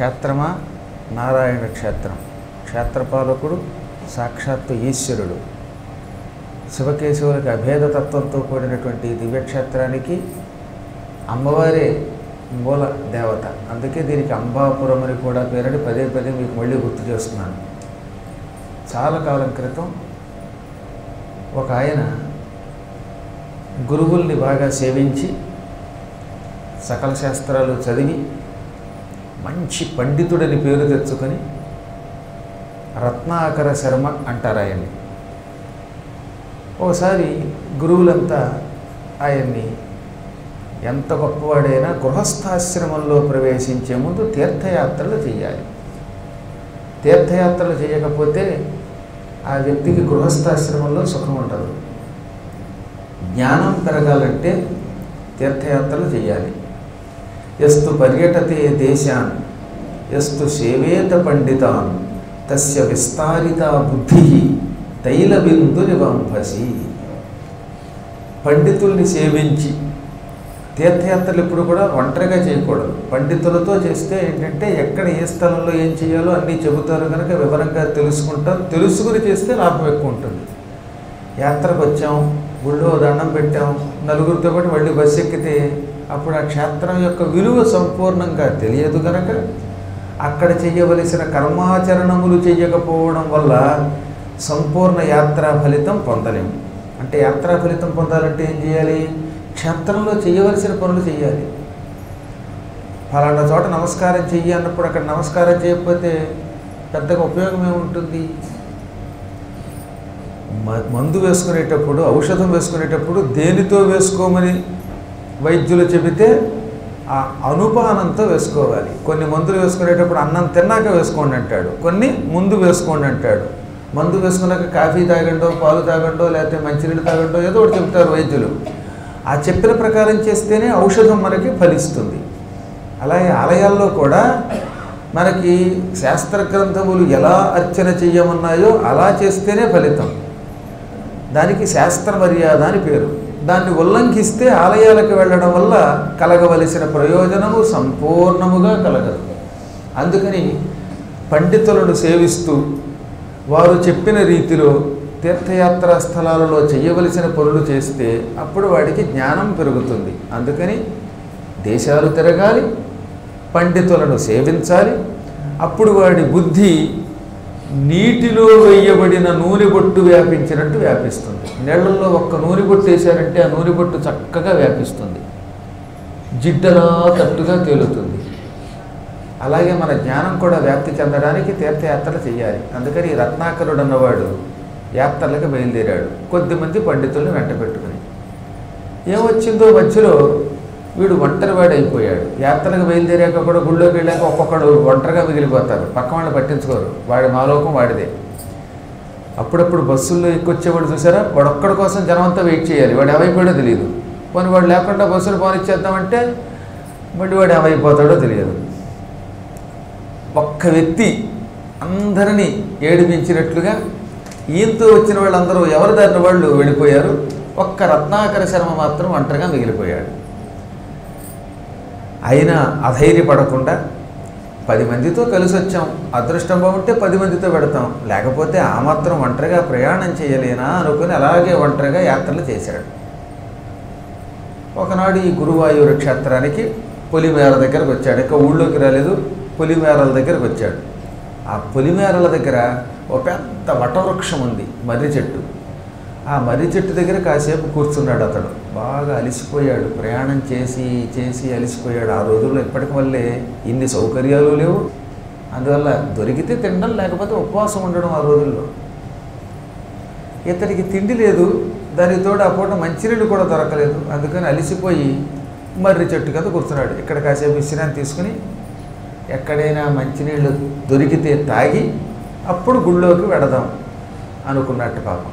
క్షేత్రమా నారాయణ క్షేత్రం క్షేత్రపాలకుడు సాక్షాత్తు ఈశ్వరుడు శివకేశవులకి అభేద తత్వంతో కూడినటువంటి ఈ దివ్యక్షేత్రానికి అమ్మవారే మూల దేవత అందుకే దీనికి అంబాపురం అని కూడా పేరని పదే పదే మీకు మళ్ళీ గుర్తు చేస్తున్నాను చాలా కాలం క్రితం ఒక ఆయన గురువుల్ని బాగా సేవించి సకల శాస్త్రాలు చదివి మంచి పండితుడని పేరు తెచ్చుకొని రత్నాకర శర్మ అంటారు ఆయన్ని ఒకసారి గురువులంతా ఆయన్ని ఎంత గొప్పవాడైనా గృహస్థాశ్రమంలో ప్రవేశించే ముందు తీర్థయాత్రలు చేయాలి తీర్థయాత్రలు చేయకపోతే ఆ వ్యక్తికి గృహస్థాశ్రమంలో సుఖం ఉండదు జ్ఞానం పెరగాలంటే తీర్థయాత్రలు చేయాలి ఎస్తు పర్యటతే దేశాన్ ఎస్తు సేవేత పండితాన్ తస్య విస్తారిత బుద్ధి తైల బిందుని వంభసి పండితుల్ని సేవించి తీర్థయాత్రలు ఎప్పుడు కూడా ఒంటరిగా చేయకూడదు పండితులతో చేస్తే ఏంటంటే ఎక్కడ ఏ స్థలంలో ఏం చేయాలో అన్నీ చెబుతారు కనుక వివరంగా తెలుసుకుంటాం తెలుసుకుని చేస్తే లాభం ఎక్కువ ఉంటుంది యాత్రకు వచ్చాం గుళ్ళో దండం పెట్టాం నలుగురితో పాటు మళ్ళీ బస్సు ఎక్కితే అప్పుడు ఆ క్షేత్రం యొక్క విలువ సంపూర్ణంగా తెలియదు కనుక అక్కడ చేయవలసిన కర్మాచరణములు చేయకపోవడం వల్ల సంపూర్ణ యాత్రా ఫలితం పొందలేము అంటే యాత్రా ఫలితం పొందాలంటే ఏం చేయాలి క్షేత్రంలో చేయవలసిన పనులు చేయాలి ఫలానా చోట నమస్కారం చెయ్యి అన్నప్పుడు అక్కడ నమస్కారం చేయకపోతే పెద్దగా ఉపయోగం ఏముంటుంది మ- మందు వేసుకునేటప్పుడు ఔషధం వేసుకునేటప్పుడు దేనితో వేసుకోమని వైద్యులు చెబితే ఆ అనుపానంతో వేసుకోవాలి కొన్ని మందులు వేసుకునేటప్పుడు అన్నం తిన్నాక వేసుకోండి అంటాడు కొన్ని ముందు వేసుకోండి అంటాడు మందు వేసుకున్నాక కాఫీ తాగండో పాలు తాగండో లేకపోతే మంచినీళ్ళు తాగండో ఏదో ఒకటి చెప్తారు వైద్యులు ఆ చెప్పిన ప్రకారం చేస్తేనే ఔషధం మనకి ఫలిస్తుంది అలాగే ఆలయాల్లో కూడా మనకి శాస్త్ర గ్రంథములు ఎలా అర్చన చెయ్యమన్నాయో అలా చేస్తేనే ఫలితం దానికి శాస్త్ర మర్యాద అని పేరు దాన్ని ఉల్లంఘిస్తే ఆలయాలకు వెళ్ళడం వల్ల కలగవలసిన ప్రయోజనము సంపూర్ణముగా కలగదు అందుకని పండితులను సేవిస్తూ వారు చెప్పిన రీతిలో తీర్థయాత్రా స్థలాలలో చేయవలసిన పనులు చేస్తే అప్పుడు వాడికి జ్ఞానం పెరుగుతుంది అందుకని దేశాలు తిరగాలి పండితులను సేవించాలి అప్పుడు వాడి బుద్ధి నీటిలో వేయబడిన నూనె బొట్టు వ్యాపించినట్టు వ్యాపిస్తుంది నీళ్ళల్లో ఒక్క నూనె బొట్టు వేశారంటే ఆ నూనె బొట్టు చక్కగా వ్యాపిస్తుంది జిడ్డలా తట్టుగా తేలుతుంది అలాగే మన జ్ఞానం కూడా వ్యాప్తి చెందడానికి తీర్థయాత్రలు చేయాలి అందుకని ఈ రత్నాకరుడు అన్నవాడు యాత్రలకు బయలుదేరాడు కొద్దిమంది పండితులను వెంట పెట్టుకుని ఏమొచ్చిందో మధ్యలో వీడు ఒంటరివాడు అయిపోయాడు యాత్రకు బయలుదేరాక కూడా గుళ్ళోకి వెళ్ళాక ఒక్కొక్కడు ఒంటరిగా మిగిలిపోతారు పక్క వాళ్ళు పట్టించుకోరు వాడి మాలోకం వాడిదే అప్పుడప్పుడు బస్సుల్లో ఎక్కొచ్చేవాడు చూసారా వాడు ఒక్కడి కోసం జనం అంతా వెయిట్ చేయాలి వాడు ఏమైపోయాడో తెలియదు పోనీ వాడు లేకుండా బస్సులు పోనిచ్చేద్దామంటే మళ్ళీ వాడు ఏమైపోతాడో తెలియదు ఒక్క వ్యక్తి అందరినీ ఏడిపించినట్లుగా ఈయంతో వచ్చిన వాళ్ళందరూ ఎవరి దారిన వాళ్ళు వెళ్ళిపోయారు ఒక్క రత్నాకర శర్మ మాత్రం ఒంటరిగా మిగిలిపోయాడు అయినా అధైర్యపడకుండా పది మందితో కలిసి వచ్చాం అదృష్టం బాగుంటే పది మందితో పెడతాం లేకపోతే ఆ మాత్రం ఒంటరిగా ప్రయాణం చేయలేనా అనుకుని అలాగే ఒంటరిగా యాత్రలు చేశాడు ఒకనాడు ఈ గురువాయూరు క్షేత్రానికి పులిమేర దగ్గరకు వచ్చాడు ఇంకా ఊళ్ళోకి రాలేదు పులిమేరల దగ్గరకు వచ్చాడు ఆ పులిమేరల దగ్గర ఒక పెద్ద వటవృక్షం ఉంది మర్రి చెట్టు ఆ మర్రి చెట్టు దగ్గర కాసేపు కూర్చున్నాడు అతడు బాగా అలిసిపోయాడు ప్రయాణం చేసి చేసి అలిసిపోయాడు ఆ రోజుల్లో ఇప్పటికి వల్లే ఇన్ని సౌకర్యాలు లేవు అందువల్ల దొరికితే తినడం లేకపోతే ఉపవాసం ఉండడం ఆ రోజుల్లో ఇతనికి తిండి లేదు దానికి తోడు ఆ పూట మంచినీళ్ళు కూడా దొరకలేదు అందుకని అలిసిపోయి మర్రి చెట్టు కింద కూర్చున్నాడు ఇక్కడ కాసేపు విశ్రాంతి తీసుకుని ఎక్కడైనా మంచినీళ్ళు దొరికితే తాగి అప్పుడు గుళ్ళోకి వెడదాం అనుకున్నట్టు పాపం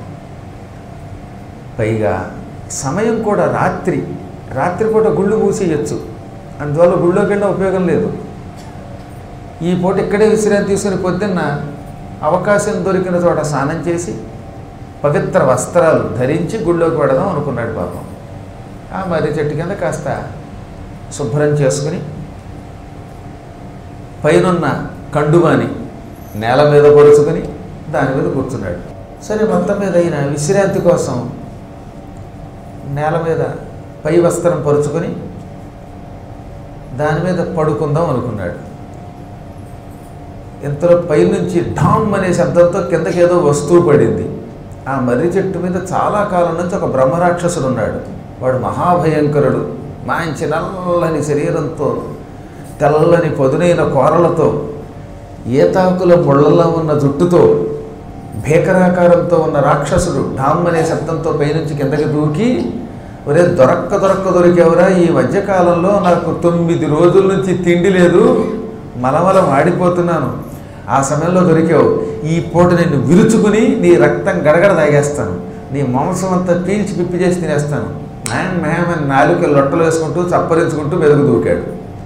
పైగా సమయం కూడా రాత్రి రాత్రిపూట గుళ్ళు మూసేయచ్చు అందువల్ల గుళ్ళోకి వెళ్ళిన ఉపయోగం లేదు ఈ పూట ఇక్కడే విశ్రాంతి తీసుకుని పొద్దున్న అవకాశం దొరికిన చోట స్నానం చేసి పవిత్ర వస్త్రాలు ధరించి గుళ్ళోకి వెడదాం అనుకున్నాడు పాపం ఆ మర్రి చెట్టు కింద కాస్త శుభ్రం చేసుకుని పైనున్న కండువాని నేల మీద పరుచుకొని దాని మీద కూర్చున్నాడు సరే మొత్తం మీద అయిన విశ్రాంతి కోసం నేల మీద పై వస్త్రం పరుచుకొని దాని మీద పడుకుందాం అనుకున్నాడు ఇంతలో పైనుంచి ఢామ్ అనే శబ్దంతో కిందకి ఏదో వస్తువు పడింది ఆ మర్రి చెట్టు మీద చాలా కాలం నుంచి ఒక బ్రహ్మరాక్షసుడు ఉన్నాడు వాడు మహాభయంకరుడు మంచి నల్లని శరీరంతో తెల్లని పదునైన కోరలతో ఏతాకుల ముళ్ళలో ఉన్న జుట్టుతో భీకరాకారంతో ఉన్న రాక్షసుడు ఢామ్ అనే శబ్దంతో పైనుంచి కిందకి దూకి ఒరే దొరక్క దొరక్క దొరికేవరా ఈ మధ్యకాలంలో నాకు తొమ్మిది రోజుల నుంచి తిండి లేదు మలమల మాడిపోతున్నాను ఆ సమయంలో దొరికావు ఈ పూట నిన్ను విరుచుకుని నీ రక్తం గడగడ తాగేస్తాను నీ మాంసం అంతా పీల్చి పిప్పి చేసి తినేస్తాను మ్యామ్ మ్యామ్ అని నాలుక లొట్టలు వేసుకుంటూ చప్పరించుకుంటూ మెరుగు దూకాడు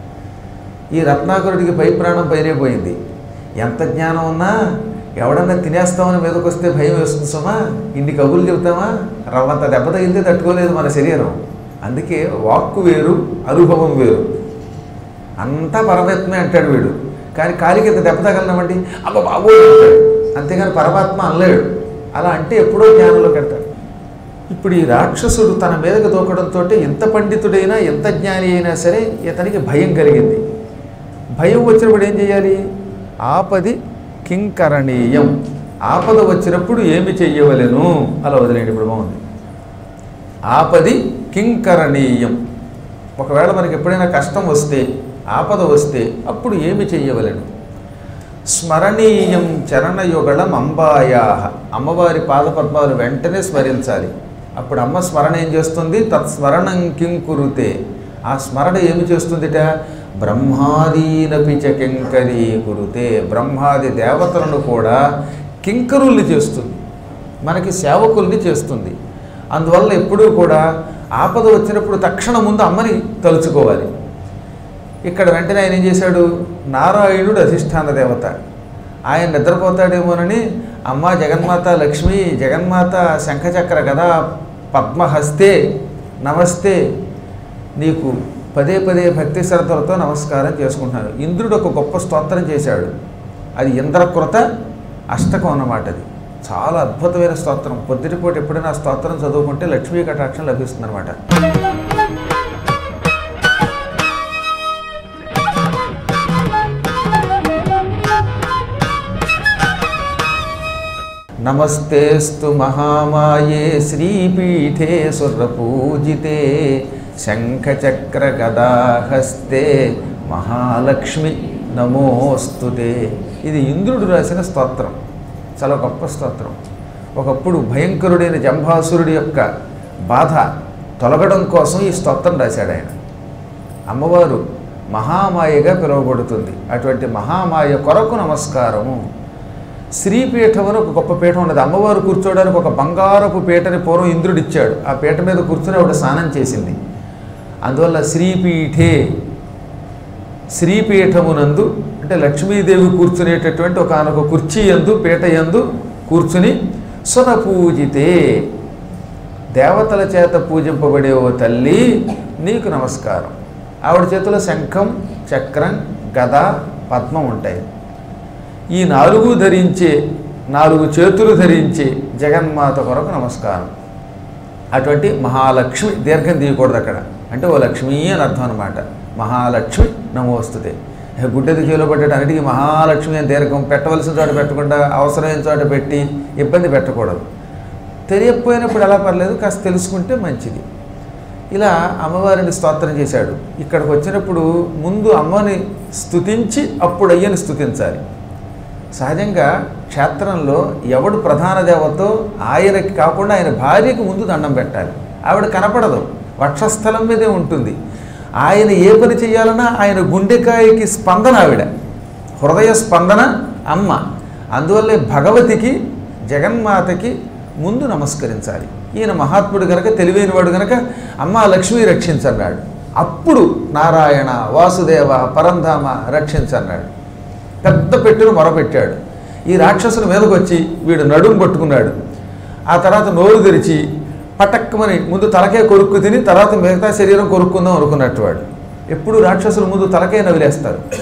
ఈ రత్నాకరుడికి పై ప్రాణం పైనే పోయింది ఎంత జ్ఞానం ఉన్నా ఎవడన్నా తినేస్తామని మీదకి వస్తే భయం వేస్తుంది సుమా ఇన్ని కబుర్లు చెబుతామా రవ్వంత దెబ్బ తగిలితే తట్టుకోలేదు మన శరీరం అందుకే వాక్కు వేరు అనుభవం వేరు అంతా పరమాత్మే అంటాడు వీడు కానీ కాలికి ఇంత దెబ్బ తగలనమండి అబ్బా బాబు అంటాడు అంతేగాని పరమాత్మ అనలేడు అలా అంటే ఎప్పుడో జ్ఞానంలోకి వెళ్తాడు ఇప్పుడు ఈ రాక్షసుడు తన మీదకి దూకడంతో ఎంత పండితుడైనా ఎంత జ్ఞాని అయినా సరే ఇతనికి భయం కలిగింది భయం వచ్చినప్పుడు ఏం చేయాలి ఆపది కింకరణీయం ఆపద వచ్చినప్పుడు ఏమి చెయ్యవలెను అలా వదిలేండి ఇప్పుడు బాగుంది ఆపది కింకరణీయం ఒకవేళ మనకి ఎప్పుడైనా కష్టం వస్తే ఆపద వస్తే అప్పుడు ఏమి చెయ్యవలెను స్మరణీయం చరణయుగళం అంబాయా అమ్మవారి పాదపద్మాలు వెంటనే స్మరించాలి అప్పుడు అమ్మ స్మరణ ఏం చేస్తుంది తత్స్మరణం కింకురుతే ఆ స్మరణ ఏమి చేస్తుందిట బ్రహ్మాదీనపి చ కింకరీ కురుతే బ్రహ్మాది దేవతలను కూడా కింకరుల్ని చేస్తుంది మనకి సేవకుల్ని చేస్తుంది అందువల్ల ఎప్పుడూ కూడా ఆపద వచ్చినప్పుడు తక్షణ ముందు అమ్మని తలుచుకోవాలి ఇక్కడ వెంటనే ఆయన ఏం చేశాడు నారాయణుడు అధిష్టాన దేవత ఆయన నిద్రపోతాడేమోనని అమ్మ జగన్మాత లక్ష్మి జగన్మాత శంఖచక్ర గదా పద్మహస్తే నమస్తే నీకు పదే పదే భక్తి శ్రద్ధలతో నమస్కారం చేసుకుంటున్నాను ఇంద్రుడు ఒక గొప్ప స్తోత్రం చేశాడు అది ఇంద్రకృత అష్టకం అన్నమాట అది చాలా అద్భుతమైన స్తోత్రం పొద్దుటిపూట ఎప్పుడైనా ఆ స్తోత్రం చదువుకుంటే లక్ష్మీ కటాక్షం లభిస్తుంది అనమాట నమస్తేస్తు మహామాయే శ్రీపీఠే సురపూజితే శంఖచక్ర గదాహస్తే మహాలక్ష్మి నమోస్తుతే ఇది ఇంద్రుడు రాసిన స్తోత్రం చాలా గొప్ప స్తోత్రం ఒకప్పుడు భయంకరుడైన జంభాసురుడి యొక్క బాధ తొలగడం కోసం ఈ స్తోత్రం రాశాడు ఆయన అమ్మవారు మహామాయగా పిలువబడుతుంది అటువంటి మహామాయ కొరకు నమస్కారము శ్రీపీఠం అని ఒక గొప్ప పీఠం ఉన్నది అమ్మవారు కూర్చోవడానికి ఒక బంగారపు పీటని పూర్వం ఇంద్రుడు ఇచ్చాడు ఆ పీట మీద కూర్చొని ఆవిడ స్నానం చేసింది అందువల్ల శ్రీపీఠే శ్రీపీఠమునందు అంటే లక్ష్మీదేవి కూర్చునేటటువంటి ఒక ఆనొక కుర్చీ ఎందు పీట ఎందు కూర్చుని సునపూజితే దేవతల చేత పూజింపబడే ఓ తల్లి నీకు నమస్కారం ఆవిడ చేతిలో శంఖం చక్రం గద పద్మం ఉంటాయి ఈ నాలుగు ధరించే నాలుగు చేతులు ధరించే జగన్మాత కొరకు నమస్కారం అటువంటి మహాలక్ష్మి దీర్ఘం తీయకూడదు అక్కడ అంటే ఓ లక్ష్మి అని అర్థం అనమాట మహాలక్ష్మి నమోస్తుతే ఇక గుడ్డెది చేలో పట్టడానికి మహాలక్ష్మి అని దీర్ఘం పెట్టవలసిన చోట పెట్టకుండా అవసరమైన చోట పెట్టి ఇబ్బంది పెట్టకూడదు తెలియకపోయినప్పుడు ఎలా పర్లేదు కాస్త తెలుసుకుంటే మంచిది ఇలా అమ్మవారిని స్తోత్రం చేశాడు ఇక్కడికి వచ్చినప్పుడు ముందు అమ్మని స్తుతించి అప్పుడు అయ్యని స్తుతించాలి సహజంగా క్షేత్రంలో ఎవడు ప్రధాన దేవతో ఆయనకి కాకుండా ఆయన భార్యకి ముందు దండం పెట్టాలి ఆవిడ కనపడదు వక్షస్థలం మీదే ఉంటుంది ఆయన ఏ పని చేయాలన్నా ఆయన గుండెకాయకి స్పందన ఆవిడ హృదయ స్పందన అమ్మ అందువల్లే భగవతికి జగన్మాతకి ముందు నమస్కరించాలి ఈయన మహాత్ముడు గనక తెలివైనవాడు గనక అమ్మ లక్ష్మి రక్షించన్నాడు అప్పుడు నారాయణ వాసుదేవ పరంధామ రక్షించన్నాడు పెద్ద పెట్టును మొరపెట్టాడు ఈ రాక్షసుల మీదకి వచ్చి వీడు నడుము పట్టుకున్నాడు ఆ తర్వాత నోరు తెరిచి పటక్కమని ముందు తలకే కొరుక్కు తిని తర్వాత మిగతా శరీరం కొరుక్కుందాం అనుకున్నట్టు వాడు ఎప్పుడు రాక్షసులు ముందు తలకే నవిలేస్తారు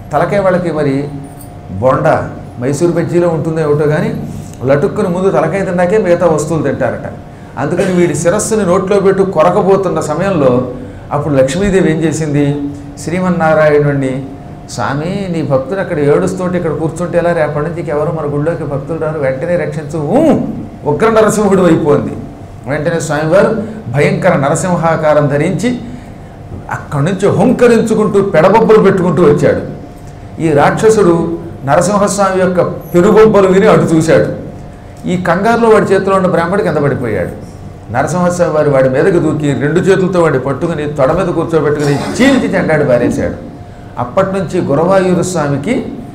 తలకాయ వాళ్ళకి మరి బొండా మైసూర్ బజ్జీలో ఉంటుందో ఏమిటో కానీ లటుక్కుని ముందు తలకాయ తిన్నాకే మిగతా వస్తువులు తింటారట అందుకని వీడి శిరస్సుని నోట్లో పెట్టు కొరకబోతున్న సమయంలో అప్పుడు లక్ష్మీదేవి ఏం చేసింది శ్రీమన్నారాయణుడిని స్వామి నీ భక్తుడు అక్కడ ఏడుస్తుంటే ఇక్కడ కూర్చుంటే ఎలా రేపటి నుంచి ఎవరు మన గుళ్ళోకి భక్తులు రారు వెంటనే రక్షించు ఊ! ఉగ్ర నరసింహుడు అయిపోయింది వెంటనే స్వామివారు భయంకర నరసింహాకారం ధరించి అక్కడి నుంచి హుంకరించుకుంటూ పెడబొబ్బలు పెట్టుకుంటూ వచ్చాడు ఈ రాక్షసుడు నరసింహస్వామి యొక్క పెనుబొబ్బలు విని అటు చూశాడు ఈ కంగారులో వాడి చేతిలో ఉన్న బ్రాహ్మడి కింద పడిపోయాడు నరసింహస్వామి వారి వాడి మీదకి దూకి రెండు చేతులతో వాడి పట్టుకుని తొడ మీద కూర్చోబెట్టుకుని చీల్చి చెండాడు పారేశాడు అప్పటి నుంచి గురవాయూరు స్వామికి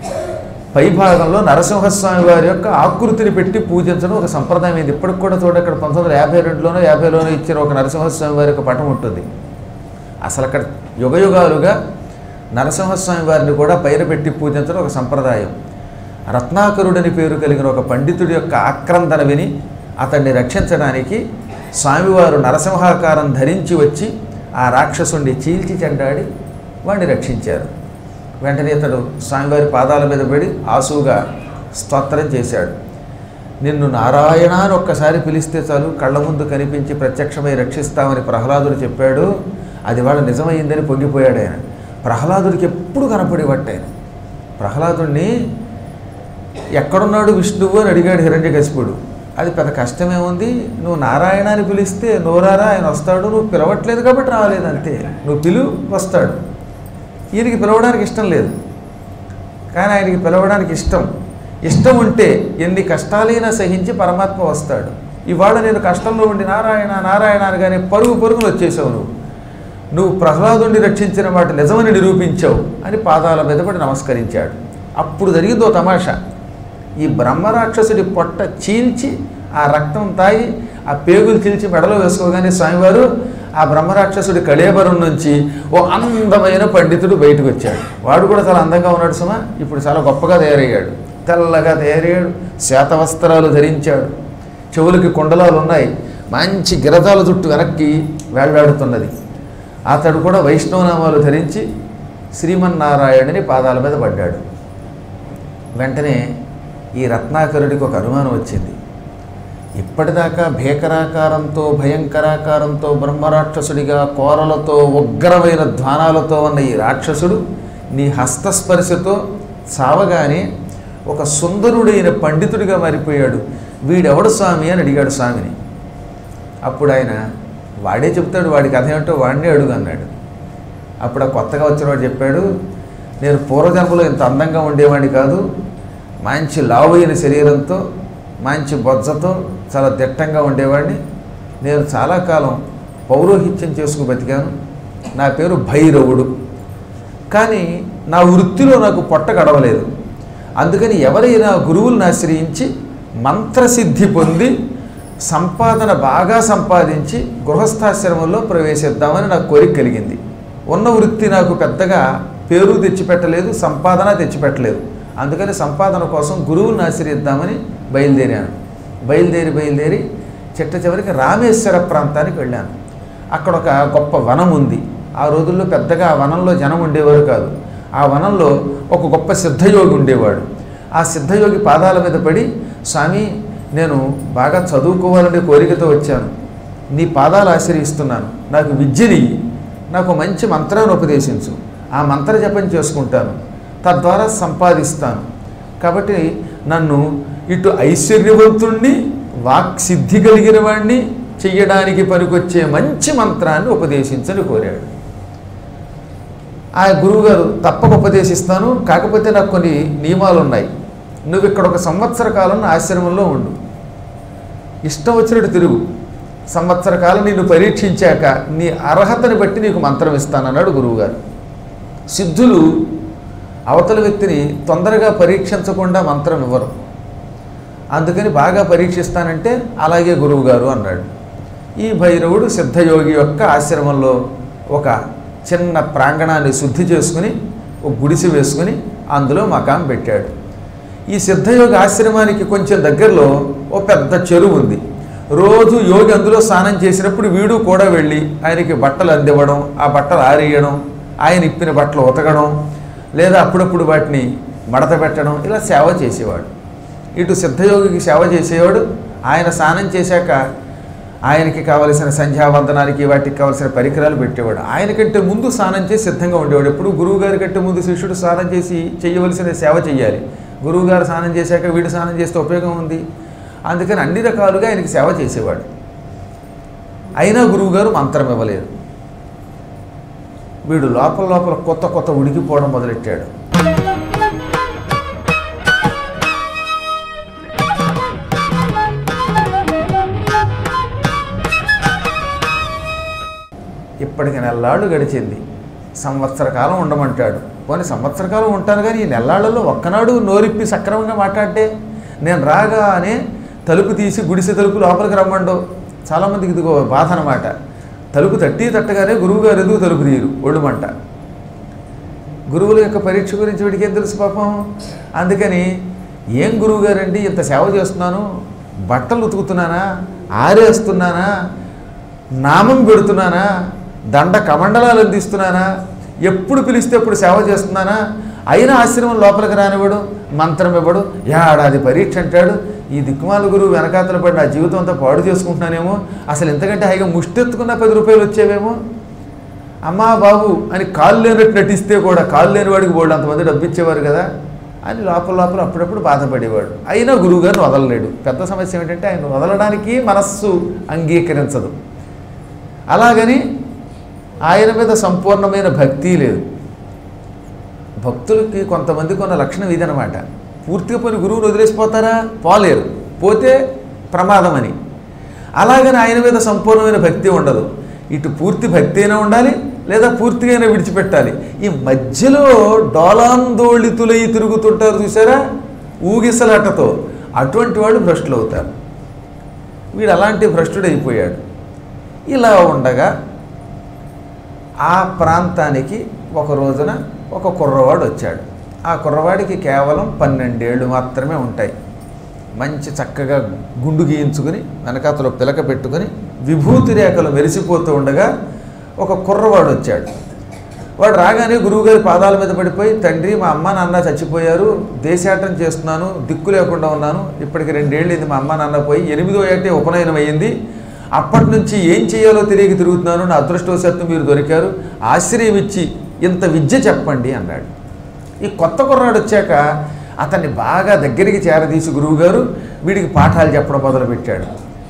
పైభాగంలో నరసింహస్వామి వారి యొక్క ఆకృతిని పెట్టి పూజించడం ఒక సంప్రదాయం ఇది ఇప్పటికి కూడా చూడ అక్కడ పంతొమ్మిది వందల యాభై రెండులోనో యాభైలోనో ఇచ్చిన ఒక నరసింహస్వామి వారి యొక్క పటం ఉంటుంది అసలు అక్కడ యుగయుగాలుగా నరసింహస్వామి వారిని కూడా పైన పెట్టి పూజించడం ఒక సంప్రదాయం రత్నాకరుడని పేరు కలిగిన ఒక పండితుడి యొక్క ఆక్రందన విని అతన్ని రక్షించడానికి స్వామివారు నరసింహాకారం ధరించి వచ్చి ఆ రాక్షసుణ్ణి చీల్చి చెండాడి వాడిని రక్షించారు వెంటనే ఇతడు స్వామివారి పాదాల మీద పడి ఆసుగా స్తోత్రం చేశాడు నిన్ను నారాయణ అని ఒక్కసారి పిలిస్తే చాలు కళ్ళ ముందు కనిపించి ప్రత్యక్షమై రక్షిస్తామని ప్రహ్లాదుడు చెప్పాడు అది వాళ్ళ నిజమైందని పొంగిపోయాడు ఆయన ప్రహ్లాదుడికి ఎప్పుడు కనపడేవట్టు ఆయన ప్రహ్లాదుడిని ఎక్కడున్నాడు విష్ణువు అని అడిగాడు హిరణ్యకశిపుడు అది పెద్ద కష్టమే ఉంది నువ్వు నారాయణ అని పిలిస్తే నోరారా ఆయన వస్తాడు నువ్వు పిలవట్లేదు కాబట్టి రాలేదు అంతే నువ్వు పిలు వస్తాడు ఈయనకి పిలవడానికి ఇష్టం లేదు కానీ ఆయనకి పిలవడానికి ఇష్టం ఇష్టం ఉంటే ఎన్ని కష్టాలైనా సహించి పరమాత్మ వస్తాడు ఇవాళ నేను కష్టంలో ఉండి నారాయణ నారాయణ అనగానే పరుగు పరుగులు వచ్చేసావు నువ్వు నువ్వు ప్రహ్లాదుని రక్షించిన మాట నిజమని నిరూపించావు అని పాదాల మీద పడి నమస్కరించాడు అప్పుడు జరిగిందో తమాషా ఈ బ్రహ్మరాక్షసుడి పొట్ట చీల్చి ఆ రక్తం తాగి ఆ పేగులు చీల్చి మెడలో వేసుకోగానే స్వామివారు ఆ బ్రహ్మరాక్షసుడి కళేబరం నుంచి ఓ అందమైన పండితుడు బయటకు వచ్చాడు వాడు కూడా చాలా అందంగా ఉన్నాడు సుమా ఇప్పుడు చాలా గొప్పగా తయారయ్యాడు తెల్లగా తయారయ్యాడు శ్వేతవస్త్రాలు ధరించాడు చెవులకి కుండలాలు ఉన్నాయి మంచి గిరదాల జుట్టు వెనక్కి వేళ్లాడుతున్నది అతడు కూడా వైష్ణవనామాలు ధరించి శ్రీమన్నారాయణుని పాదాల మీద పడ్డాడు వెంటనే ఈ రత్నాకరుడికి ఒక అనుమానం వచ్చింది ఇప్పటిదాకా భీకరాకారంతో భయంకరాకారంతో బ్రహ్మరాక్షసుడిగా కోరలతో ఉగ్రమైన ధ్వానాలతో ఉన్న ఈ రాక్షసుడు నీ హస్తస్పర్శతో చావగానే ఒక సుందరుడైన పండితుడిగా మారిపోయాడు వీడెవడు స్వామి అని అడిగాడు స్వామిని అప్పుడు ఆయన వాడే చెప్తాడు వాడి కథ ఏమిటో వాడినే అడుగు అన్నాడు అప్పుడు ఆ కొత్తగా వచ్చిన వాడు చెప్పాడు నేను పూర్వజన్మలో ఇంత అందంగా ఉండేవాడిని కాదు మంచి లావైన శరీరంతో మంచి బొజ్జతో చాలా దిట్టంగా ఉండేవాడిని నేను చాలా కాలం పౌరోహిత్యం చేసుకు బతికాను నా పేరు భైరవుడు కానీ నా వృత్తిలో నాకు పొట్ట గడవలేదు అందుకని ఎవరైనా గురువులను ఆశ్రయించి మంత్రసిద్ధి పొంది సంపాదన బాగా సంపాదించి గృహస్థాశ్రమంలో ప్రవేశిద్దామని నాకు కోరిక కలిగింది ఉన్న వృత్తి నాకు పెద్దగా పేరు తెచ్చిపెట్టలేదు సంపాదన తెచ్చిపెట్టలేదు అందుకని సంపాదన కోసం గురువుని ఆశ్రయిద్దామని బయలుదేరాను బయలుదేరి బయలుదేరి చిట్ట చివరికి రామేశ్వర ప్రాంతానికి వెళ్ళాను అక్కడ ఒక గొప్ప వనం ఉంది ఆ రోజుల్లో పెద్దగా ఆ వనంలో జనం ఉండేవారు కాదు ఆ వనంలో ఒక గొప్ప సిద్ధయోగి ఉండేవాడు ఆ సిద్ధయోగి పాదాల మీద పడి స్వామి నేను బాగా చదువుకోవాలనే కోరికతో వచ్చాను నీ పాదాలు ఆశ్రయిస్తున్నాను నాకు విద్యని నాకు మంచి మంత్రాన్ని ఉపదేశించు ఆ మంత్ర జపం చేసుకుంటాను తద్వారా సంపాదిస్తాను కాబట్టి నన్ను ఇటు ఐశ్వర్యవంతుణ్ణి వాక్సిద్ధి కలిగిన వాడిని చెయ్యడానికి పనికొచ్చే మంచి మంత్రాన్ని ఉపదేశించని కోరాడు ఆ గురువుగారు తప్పక ఉపదేశిస్తాను కాకపోతే నాకు కొన్ని నియమాలు ఉన్నాయి నువ్వు ఇక్కడ ఒక సంవత్సర కాలం నా ఆశ్రమంలో ఉండు ఇష్టం వచ్చినట్టు తిరుగు సంవత్సర కాలం నిన్ను పరీక్షించాక నీ అర్హతని బట్టి నీకు మంత్రం ఇస్తానన్నాడు గురువుగారు సిద్ధులు అవతల వ్యక్తిని తొందరగా పరీక్షించకుండా మంత్రం ఇవ్వరు అందుకని బాగా పరీక్షిస్తానంటే అలాగే గురువుగారు అన్నాడు ఈ భైరవుడు సిద్ధయోగి యొక్క ఆశ్రమంలో ఒక చిన్న ప్రాంగణాన్ని శుద్ధి చేసుకుని ఒక గుడిసె వేసుకుని అందులో మకాం పెట్టాడు ఈ సిద్ధయోగి ఆశ్రమానికి కొంచెం దగ్గరలో ఓ పెద్ద చెరువు ఉంది రోజు యోగి అందులో స్నానం చేసినప్పుడు వీడు కూడా వెళ్ళి ఆయనకి బట్టలు అందివ్వడం ఆ బట్టలు ఆరేయడం ఆయన ఇప్పిన బట్టలు ఉతకడం లేదా అప్పుడప్పుడు వాటిని మడత పెట్టడం ఇలా సేవ చేసేవాడు ఇటు సిద్ధయోగికి సేవ చేసేవాడు ఆయన స్నానం చేశాక ఆయనకి కావలసిన సంధ్యావందనానికి వాటికి కావలసిన పరికరాలు పెట్టేవాడు ఆయనకంటే ముందు స్నానం చేసి సిద్ధంగా ఉండేవాడు ఎప్పుడు గురువు గారి కంటే ముందు శిష్యుడు స్నానం చేసి చేయవలసిన సేవ చేయాలి గురువు గారు స్నానం చేశాక వీడు స్నానం చేస్తే ఉపయోగం ఉంది అందుకని అన్ని రకాలుగా ఆయనకి సేవ చేసేవాడు అయినా గురువుగారు మంత్రం ఇవ్వలేదు వీడు లోపల లోపల కొత్త కొత్త ఉడికిపోవడం మొదలెట్టాడు ఇప్పటికి నెల్లాళ్ళు గడిచింది సంవత్సర కాలం ఉండమంటాడు పోనీ సంవత్సర కాలం ఉంటాను కానీ ఈ నెల్లాళ్ళలో ఒక్కనాడు నోరిప్పి సక్రమంగా మాట్లాడితే నేను రాగానే తలుపు తీసి గుడిసె తలుపు లోపలికి రమ్మండో చాలామందికి ఇదిగో బాధ అనమాట తలుపు తట్టి తట్టగానే గురువుగారు ఎందుకు తలుపు తీయరు ఒళ్ళుమంట గురువుల యొక్క పరీక్ష గురించి వీడికి ఏం తెలుసు పాపం అందుకని ఏం గురువు గారండి ఇంత సేవ చేస్తున్నాను బట్టలు ఉతుకుతున్నానా ఆరేస్తున్నానా నామం పెడుతున్నానా దండ కమండలాలు అందిస్తున్నానా ఎప్పుడు పిలిస్తే అప్పుడు సేవ చేస్తున్నానా అయినా ఆశ్రమం లోపలికి రానివ్వడు మంత్రం ఇవ్వడు ఏడాది పరీక్ష అంటాడు ఈ దిక్కుమాల గురువు వెనకాతల పడి నా జీవితం అంతా పాడు చేసుకుంటున్నానేమో అసలు ఎంతకంటే హాయిగా ముష్టెత్తుకున్న పది రూపాయలు వచ్చేవేమో అమ్మా బాబు అని కాళ్ళు లేనట్టు నటిస్తే కూడా కాళ్ళు లేని వాడికి బోర్డు అంతమంది డబ్బు ఇచ్చేవారు కదా అని లోపల లోపల అప్పుడప్పుడు బాధపడేవాడు అయినా గురువుగారిని వదలలేడు పెద్ద సమస్య ఏమిటంటే ఆయన వదలడానికి మనస్సు అంగీకరించదు అలాగని ఆయన మీద సంపూర్ణమైన భక్తి లేదు భక్తులకి కొంతమందికి ఉన్న లక్షణం ఇదనమాట పూర్తిగా పోయి గురువుని వదిలేసిపోతారా పోలేరు పోతే ప్రమాదం అని అలాగని ఆయన మీద సంపూర్ణమైన భక్తి ఉండదు ఇటు పూర్తి భక్తి అయినా ఉండాలి లేదా పూర్తిగా అయినా విడిచిపెట్టాలి ఈ మధ్యలో డోలాందోళితులై తిరుగుతుంటారు చూసారా ఊగిసలాటతో అటువంటి వాళ్ళు భ్రష్టులు అవుతారు వీడు అలాంటి భ్రష్టుడు అయిపోయాడు ఇలా ఉండగా ఆ ప్రాంతానికి ఒక రోజున ఒక కుర్రవాడు వచ్చాడు ఆ కుర్రవాడికి కేవలం పన్నెండేళ్ళు మాత్రమే ఉంటాయి మంచి చక్కగా గుండు గీయించుకుని వెనకాతలో పిలక పెట్టుకుని విభూతి రేఖలు మెరిసిపోతూ ఉండగా ఒక కుర్రవాడు వచ్చాడు వాడు రాగానే గురువుగారి పాదాల మీద పడిపోయి తండ్రి మా అమ్మ నాన్న చచ్చిపోయారు దేశాటం చేస్తున్నాను దిక్కు లేకుండా ఉన్నాను ఇప్పటికి రెండేళ్ళు ఇది మా అమ్మ నాన్న పోయి ఎనిమిదో ఏటే ఉపనయనం అయ్యింది అప్పటి నుంచి ఏం చేయాలో తెలియక తిరుగుతున్నాను నా అదృష్టవశాత్తు మీరు దొరికారు ఆశ్రయం ఇచ్చి ఇంత విద్య చెప్పండి అన్నాడు ఈ కొత్త కుర్రాడు వచ్చాక అతన్ని బాగా దగ్గరికి చేరదీసి గురువుగారు వీడికి పాఠాలు చెప్పడం మొదలుపెట్టాడు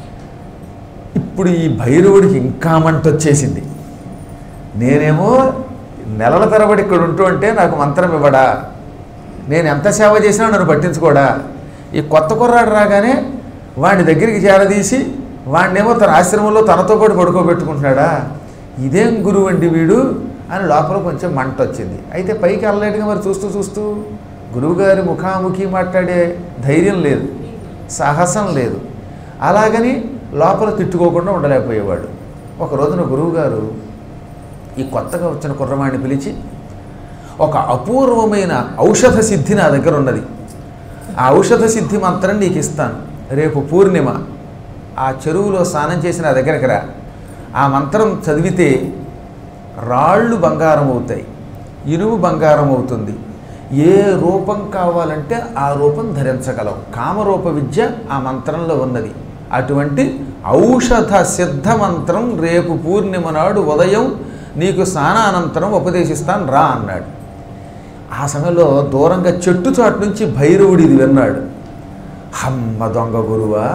ఇప్పుడు ఈ భైరవుడికి ఇంకా మంట వచ్చేసింది నేనేమో నెలల తరబడి ఇక్కడ ఉంటూ అంటే నాకు మంత్రం ఇవ్వడా నేను ఎంత సేవ చేసినా నన్ను పట్టించుకోడా ఈ కొత్త కుర్రాడు రాగానే వాడిని దగ్గరికి చేరదీసి వాడినేమో తన ఆశ్రమంలో తనతో పాటు పడుకోబెట్టుకుంటున్నాడా ఇదేం గురువు అండి వీడు అని లోపల కొంచెం మంట వచ్చింది అయితే పైకి వెళ్ళలేటుగా మరి చూస్తూ చూస్తూ గురువుగారి ముఖాముఖి మాట్లాడే ధైర్యం లేదు సాహసం లేదు అలాగని లోపల తిట్టుకోకుండా ఉండలేకపోయేవాడు ఒక రోజున గురువుగారు ఈ కొత్తగా వచ్చిన కుర్రవాడిని పిలిచి ఒక అపూర్వమైన ఔషధ సిద్ధి నా దగ్గర ఉన్నది ఆ ఔషధ సిద్ధి మంత్రం నీకు ఇస్తాను రేపు పూర్ణిమ ఆ చెరువులో స్నానం చేసి నా దగ్గరికి రా ఆ మంత్రం చదివితే రాళ్ళు బంగారం అవుతాయి ఇనుము బంగారం అవుతుంది ఏ రూపం కావాలంటే ఆ రూపం ధరించగలవు కామరూప విద్య ఆ మంత్రంలో ఉన్నది అటువంటి ఔషధ సిద్ధ మంత్రం రేపు పూర్ణిమ నాడు ఉదయం నీకు స్నానానంతరం ఉపదేశిస్తాను రా అన్నాడు ఆ సమయంలో దూరంగా చెట్టు చాటు నుంచి భైరవుడు ఇది విన్నాడు హమ్మ దొంగ గురువా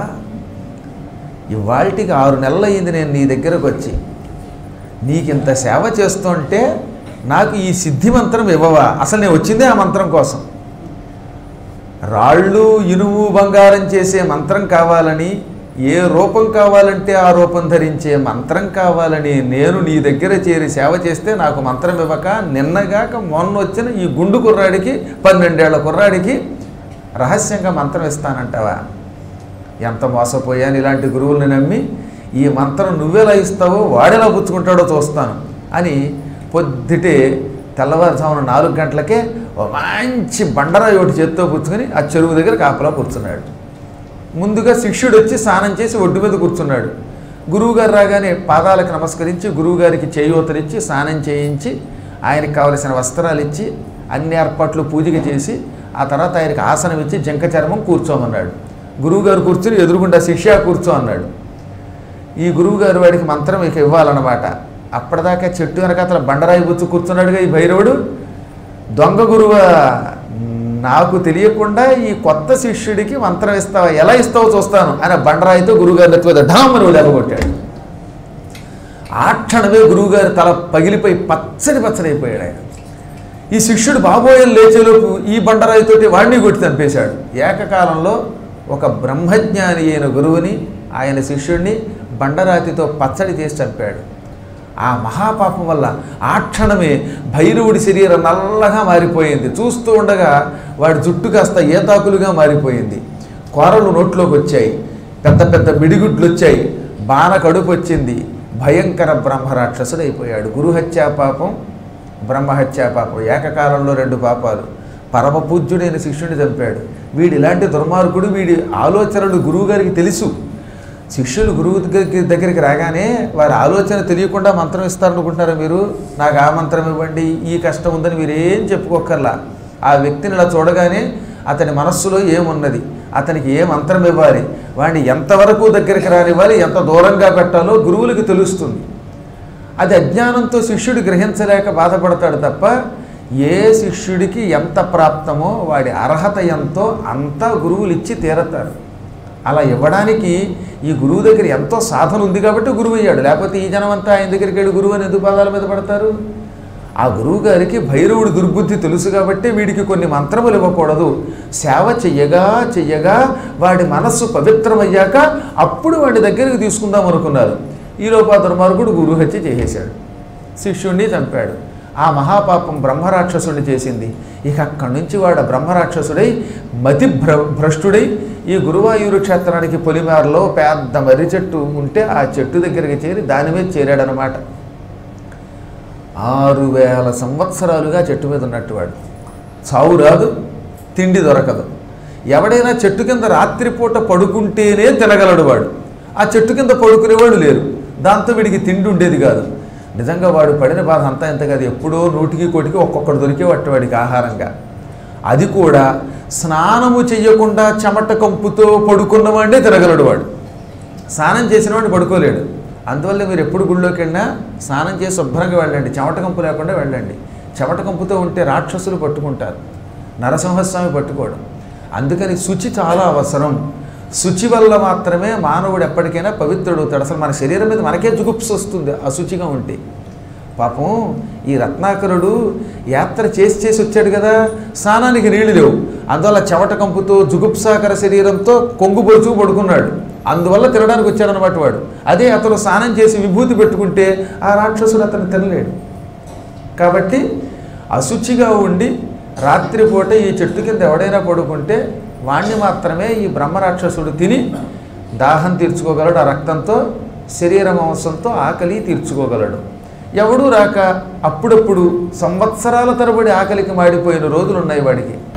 ఇవాళకి ఆరు నెలలు అయింది నేను నీ దగ్గరకు వచ్చి నీకింత సేవ చేస్తుంటే నాకు ఈ సిద్ధి మంత్రం ఇవ్వవా అసలు నేను వచ్చిందే ఆ మంత్రం కోసం రాళ్ళు ఇనుము బంగారం చేసే మంత్రం కావాలని ఏ రూపం కావాలంటే ఆ రూపం ధరించే మంత్రం కావాలని నేను నీ దగ్గర చేరి సేవ చేస్తే నాకు మంత్రం ఇవ్వక నిన్నగాక మొన్న వచ్చిన ఈ గుండు కుర్రాడికి పన్నెండేళ్ల కుర్రాడికి రహస్యంగా మంత్రం ఇస్తానంటావా ఎంత మోసపోయాను ఇలాంటి గురువుల్ని నమ్మి ఈ మంత్రం నువ్వెలా ఇస్తావో వాడెలా పుచ్చుకుంటాడో చూస్తాను అని పొద్దుటే తెల్లవారుజామున నాలుగు గంటలకే ఓ మంచి బండరాయి ఒకటి చేత్తో పుచ్చుకొని ఆ చెరువు దగ్గర కాపలా కూర్చున్నాడు ముందుగా శిష్యుడు వచ్చి స్నానం చేసి ఒడ్డు మీద కూర్చున్నాడు గురువుగారు రాగానే పాదాలకు నమస్కరించి గురువుగారికి చేయూతనిచ్చి స్నానం చేయించి ఆయనకి కావలసిన వస్త్రాలు ఇచ్చి అన్ని ఏర్పాట్లు పూజకి చేసి ఆ తర్వాత ఆయనకి ఆసనం ఇచ్చి జంక చర్మం కూర్చోమన్నాడు గురువుగారు కూర్చుని ఎదురుగుండా శిష్య కూర్చో అన్నాడు ఈ గురువుగారు వాడికి మంత్రం ఇక ఇవ్వాలన్నమాట అప్పటిదాకా చెట్టు వెనకాతల బండరాయి బుచ్చు కూర్చున్నాడుగా ఈ భైరవుడు దొంగ గురువ నాకు తెలియకుండా ఈ కొత్త శిష్యుడికి మంత్రం ఇస్తావా ఎలా ఇస్తావో చూస్తాను అని ఆ బండరాయితో గురువుగారి నెత్తి మీద ఢామని లేకపోతాడు ఆ క్షణమే గురువుగారి తల పగిలిపోయి పచ్చడి పచ్చడి అయిపోయాడు ఆయన ఈ శిష్యుడు బాబోయలు లేచేలోపు ఈ బండరాయితోటి వాడిని కొట్టి చంపేశాడు ఏకకాలంలో ఒక బ్రహ్మజ్ఞాని అయిన గురువుని ఆయన శిష్యుడిని బండరాతితో పచ్చడి చేసి చంపాడు ఆ మహాపాపం వల్ల ఆ క్షణమే భైరవుడి శరీరం నల్లగా మారిపోయింది చూస్తూ ఉండగా వాడి జుట్టు కాస్త ఏతాకులుగా మారిపోయింది కూరలు నోట్లోకి వచ్చాయి పెద్ద పెద్ద మిడిగుడ్లు వచ్చాయి బాణ కడుపు వచ్చింది భయంకర బ్రహ్మరాక్షసుడు అయిపోయాడు గురుహత్యా పాపం బ్రహ్మహత్యా పాపం ఏకకాలంలో రెండు పాపాలు పరమ పూజ్యుడైన శిష్యుడిని చంపాడు వీడు ఇలాంటి దుర్మార్గుడు వీడి ఆలోచనలు గురువుగారికి తెలుసు శిష్యులు గురువు దగ్గరికి దగ్గరికి రాగానే వారి ఆలోచన తెలియకుండా మంత్రం ఇస్తారనుకుంటున్నారా మీరు నాకు ఆ మంత్రం ఇవ్వండి ఈ కష్టం ఉందని మీరేం చెప్పుకోకర్లా ఆ వ్యక్తిని ఇలా చూడగానే అతని మనస్సులో ఏమున్నది అతనికి ఏ మంత్రం ఇవ్వాలి వాడిని ఎంతవరకు దగ్గరికి రానివ్వాలి ఎంత దూరంగా పెట్టాలో గురువులకి తెలుస్తుంది అది అజ్ఞానంతో శిష్యుడు గ్రహించలేక బాధపడతాడు తప్ప ఏ శిష్యుడికి ఎంత ప్రాప్తమో వాడి అర్హత ఎంతో అంతా గురువులు ఇచ్చి తీరతారు అలా ఇవ్వడానికి ఈ గురువు దగ్గర ఎంతో సాధన ఉంది కాబట్టి గురువు అయ్యాడు లేకపోతే ఈ జనం అంతా ఆయన దగ్గరికి వెళ్ళి గురువు అని ఎందుకు పాదాల మీద పడతారు ఆ గురువు గారికి భైరవుడి దుర్బుద్ధి తెలుసు కాబట్టి వీడికి కొన్ని మంత్రములు ఇవ్వకూడదు సేవ చెయ్యగా చెయ్యగా వాడి మనస్సు పవిత్రమయ్యాక అప్పుడు వాడి దగ్గరికి తీసుకుందాం అనుకున్నారు ఈలోపు ఆ దుర్మార్గుడు గురువు హత్య చేసేశాడు శిష్యుణ్ణి చంపాడు ఆ మహాపాపం బ్రహ్మరాక్షసుడిని చేసింది ఇక అక్కడి నుంచి వాడు బ్రహ్మరాక్షసుడై మతి భ్ర భ్రష్టుడై ఈ గురువాయూరు క్షేత్రానికి పొలిమేరలో పెద్ద మర్రి చెట్టు ఉంటే ఆ చెట్టు దగ్గరికి చేరి దాని మీద చేరాడనమాట ఆరు వేల సంవత్సరాలుగా చెట్టు మీద ఉన్నట్టు వాడు చావు రాదు తిండి దొరకదు ఎవడైనా చెట్టు కింద రాత్రిపూట పడుకుంటేనే తినగలడు వాడు ఆ చెట్టు కింద పడుకునేవాడు లేరు దాంతో వీడికి తిండి ఉండేది కాదు నిజంగా వాడు పడిన బాధ అంతా ఎంత కాదు ఎప్పుడో నూటికి కోటికి ఒక్కొక్కడు దొరికేవాటి వాడికి ఆహారంగా అది కూడా స్నానము చెయ్యకుండా చెమట కంపుతో పడుకున్నవాడే తిరగలడు వాడు స్నానం చేసిన వాడిని పడుకోలేడు అందువల్ల మీరు ఎప్పుడు గుళ్ళోకి వెళ్ళినా స్నానం చేసి శుభ్రంగా వెళ్ళండి చెమట కంపు లేకుండా వెళ్ళండి చెమట కంపుతో ఉంటే రాక్షసులు పట్టుకుంటారు నరసింహస్వామి పట్టుకోవడం అందుకని శుచి చాలా అవసరం శుచి వల్ల మాత్రమే మానవుడు ఎప్పటికైనా పవిత్రుడవుతాడు అసలు మన శరీరం మీద మనకే జుగుప్స వస్తుంది అశుచిగా ఉంటే పాపం ఈ రత్నాకరుడు యాత్ర చేసి చేసి వచ్చాడు కదా స్నానానికి నీళ్లు లేవు అందువల్ల చెమట కంపుతో జుగుప్సాకర శరీరంతో కొంగు పొడుచు పడుకున్నాడు అందువల్ల తినడానికి వచ్చాడనమాట వాడు అదే అతను స్నానం చేసి విభూతి పెట్టుకుంటే ఆ రాక్షసుడు అతను తినలేడు కాబట్టి అశుచిగా ఉండి రాత్రిపూట ఈ చెట్టు కింద ఎవడైనా పడుకుంటే వాణ్ణి మాత్రమే ఈ బ్రహ్మరాక్షసుడు తిని దాహం తీర్చుకోగలడు ఆ రక్తంతో శరీర మాంసంతో ఆకలి తీర్చుకోగలడు ఎవడూ రాక అప్పుడప్పుడు సంవత్సరాల తరబడి ఆకలికి మాడిపోయిన రోజులు ఉన్నాయి వాడికి